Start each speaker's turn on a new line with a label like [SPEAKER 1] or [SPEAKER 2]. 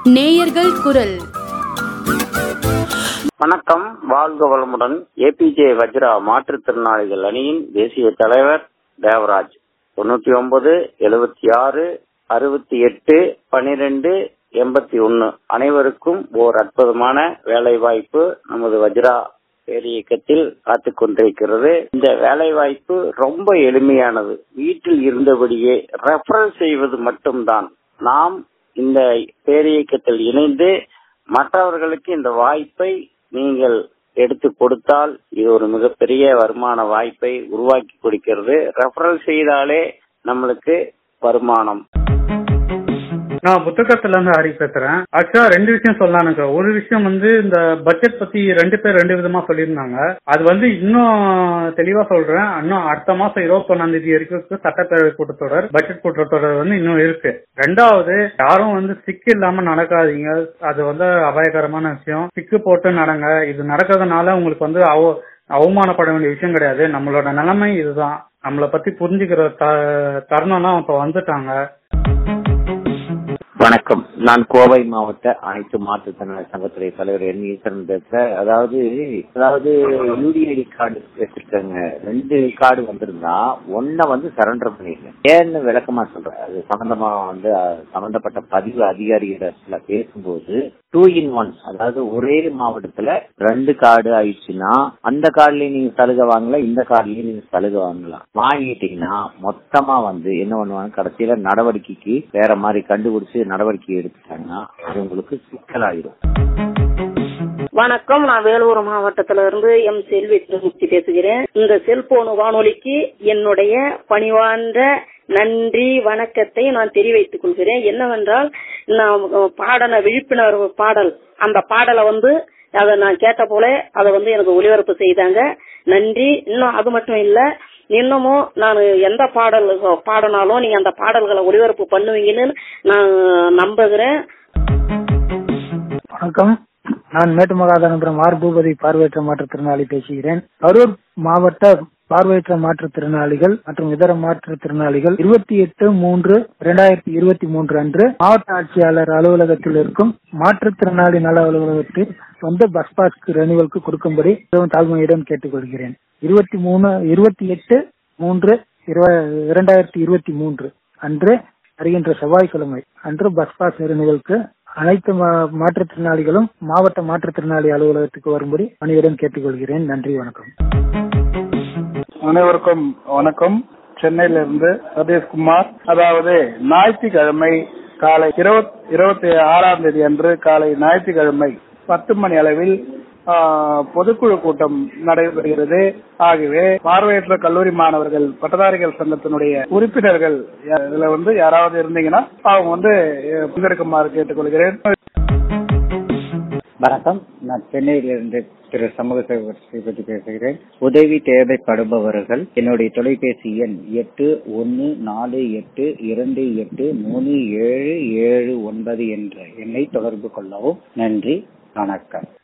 [SPEAKER 1] நேயர்கள் குரல்
[SPEAKER 2] வணக்கம் வாழ்க வளமுடன் ஏபிஜே வஜ்ரா மாற்றுத்திறனாளிகள் அணியின் தேசிய தலைவர் தேவராஜ் தொண்ணூத்தி ஒன்பது எழுபத்தி ஆறு அறுபத்தி எட்டு பனிரெண்டு எண்பத்தி ஒன்னு அனைவருக்கும் ஓர் அற்புதமான வேலை வாய்ப்பு நமது வஜ்ரா பேரியக்கத்தில் காத்துக் கொண்டிருக்கிறது இந்த வேலை வாய்ப்பு ரொம்ப எளிமையானது வீட்டில் இருந்தபடியே ரெஃபரல் செய்வது மட்டும்தான் நாம் இந்த பேரியக்கத்தில் இணைந்து மற்றவர்களுக்கு இந்த வாய்ப்பை நீங்கள் எடுத்து கொடுத்தால் இது ஒரு மிகப்பெரிய வருமான வாய்ப்பை உருவாக்கி கொடுக்கிறது ரெஃபரல் செய்தாலே நம்மளுக்கு வருமானம்
[SPEAKER 3] நான் புத்தகத்துல இருந்து ஹரி பேசுறேன் ஆக்சுவலா ரெண்டு விஷயம் சொல்லலானுங்க ஒரு விஷயம் வந்து இந்த பட்ஜெட் பத்தி ரெண்டு பேர் ரெண்டு விதமா சொல்லியிருந்தாங்க அது வந்து இன்னும் தெளிவா சொல்றேன் இன்னும் அடுத்த மாசம் இருபத்தொன்னாம் தேதி வரைக்கும் சட்டப்பேரவை கூட்டத்தொடர் பட்ஜெட் கூட்டத்தொடர் வந்து இன்னும் இருக்கு ரெண்டாவது யாரும் வந்து சிக்கு இல்லாம நடக்காதீங்க அது வந்து அபாயகரமான விஷயம் சிக்கு போட்டு நடங்க இது நடக்கிறதுனால உங்களுக்கு வந்து அவ அவமானப்பட வேண்டிய விஷயம் கிடையாது நம்மளோட நிலைமை இதுதான் நம்மளை பத்தி புரிஞ்சுக்கிற த- தருணம்லாம் இப்ப வந்துட்டாங்க
[SPEAKER 4] வணக்கம் நான் கோவை மாவட்ட அனைத்து மாற்றுத்திறனாளி சங்கத்துறை தலைவர் என் ஈஸ்வரன் பேசுறேன் அதாவது அதாவது யூடிஐடி கார்டு வச்சிருக்காங்க ரெண்டு கார்டு வந்திருந்தா ஒன்ன வந்து சரண்டர் பண்ணிருங்க ஏன்னு விளக்கமா சொல்றேன் அது சம்பந்தமா வந்து அஹ், சம்பந்தப்பட்ட பதிவு அதிகாரிகிட்ட பேசும்போது டூ இன் ஒன் அதாவது ஒரே மாவட்டத்துல ரெண்டு கார்டு ஆயிடுச்சுன்னா அந்த கார்டுலயும் நீங்க சலுகை வாங்கலாம் இந்த கார்டுலயும் நீங்க சலுகை வாங்கலாம் வாங்கிட்டீங்கன்னா மொத்தமா வந்து என்ன பண்ணுவாங்க கடைசியில நடவடிக்கைக்கு வேற மாதிரி கண்டுபிடிச்சு நடவடிக்கை எடுத்துட்டாங்கன்னா அது உங்களுக்கு சிக்கலாயிரும்
[SPEAKER 5] வணக்கம் நான் வேலூர் மாவட்டத்தில இருந்து எம் செல்வி திருமூர்த்தி பேசுகிறேன் இந்த செல்போன் வானொலிக்கு என்னுடைய பணிவார்ந்த நன்றி வணக்கத்தை நான் தெரிவித்துக் கொள்கிறேன் என்னவென்றால் நான் பாடன விழிப்புணர்வு பாடல் அந்த பாடலை வந்து அதை நான் கேட்ட போல அதை வந்து எனக்கு ஒளிபரப்பு செய்தாங்க நன்றி இன்னும் அது மட்டும் இல்ல இன்னமும் நான் எந்த பாடல் பாடினாலும் நீங்க அந்த பாடல்களை ஒளிபரப்பு பண்ணுவீங்கன்னு நான் நம்புகிறேன்
[SPEAKER 6] வணக்கம் நான் மேட்டுமகாதனபுரம் ஆர் பூபதி பார்வையற்ற மாற்றுத்திறனாளி பேசுகிறேன் கரூர் மாவட்ட பார்வையற்ற மாற்றுத்திறனாளிகள் மற்றும் இதர மாற்றுத்திறனாளிகள் இருபத்தி எட்டு மூன்று இரண்டாயிரத்தி இருபத்தி மூன்று அன்று மாவட்ட ஆட்சியாளர் அலுவலகத்தில் இருக்கும் மாற்றுத்திறனாளி நல அலுவலகத்தில் வந்து பஸ் பாஸ் ரெனிவலுக்கு கொடுக்கும்படி மிகவும் தாழ்மையிடம் கேட்டுக்கொள்கிறேன் இருபத்தி மூணு இருபத்தி எட்டு மூன்று இரண்டாயிரத்தி இருபத்தி மூன்று அன்று வருகின்ற செவ்வாய்க்கிழமை அன்று பஸ் பாஸ் ரெனிவலுக்கு அனைத்து மா- மாற்றுத்திறனாளிகளும் மாவட்ட மாற்றுத்திறனாளி அலுவலகத்துக்கு வரும்படி பணியுடன் கேட்டுக்கொள்கிறேன் நன்றி வணக்கம்
[SPEAKER 7] அனைவருக்கும் வணக்கம் சென்னையில இருந்து சதீஷ்குமார் அதாவது ஞாயிற்றுக்கிழமை காலை இருபத் இருபத்தி ஆறாம் தேதி அன்று காலை ஞாயிற்றுக்கிழமை பத்து மணி அளவில் ஆ, பொதுக்குழு கூட்டம் நடைபெறுகிறது ஆகவே பார்வையற்ற கல்லூரி மாணவர்கள் பட்டதாரிகள் சங்கத்தினுடைய உறுப்பினர்கள் யா- இதுல வந்து யாராவது இருந்தீங்கன்னா அவங்க வந்து அஹ், பங்கெடுக்குமாறு கேட்டுக்கொள்கிறேன்
[SPEAKER 8] வணக்கம் நான் சென்னையிலிருந்து திரு சமூக சேவகர் ஸ்ரீபதி பேசுகிறேன் உதவி தேவைப்படுபவர்கள் என்னுடைய தொலைபேசி எண் எட்டு ஒன்னு நாலு எட்டு இரண்டு எட்டு மூணு ஏழு ஏழு ஒன்பது என்ற எண்ணை தொடர்பு கொள்ளவும் நன்றி வணக்கம்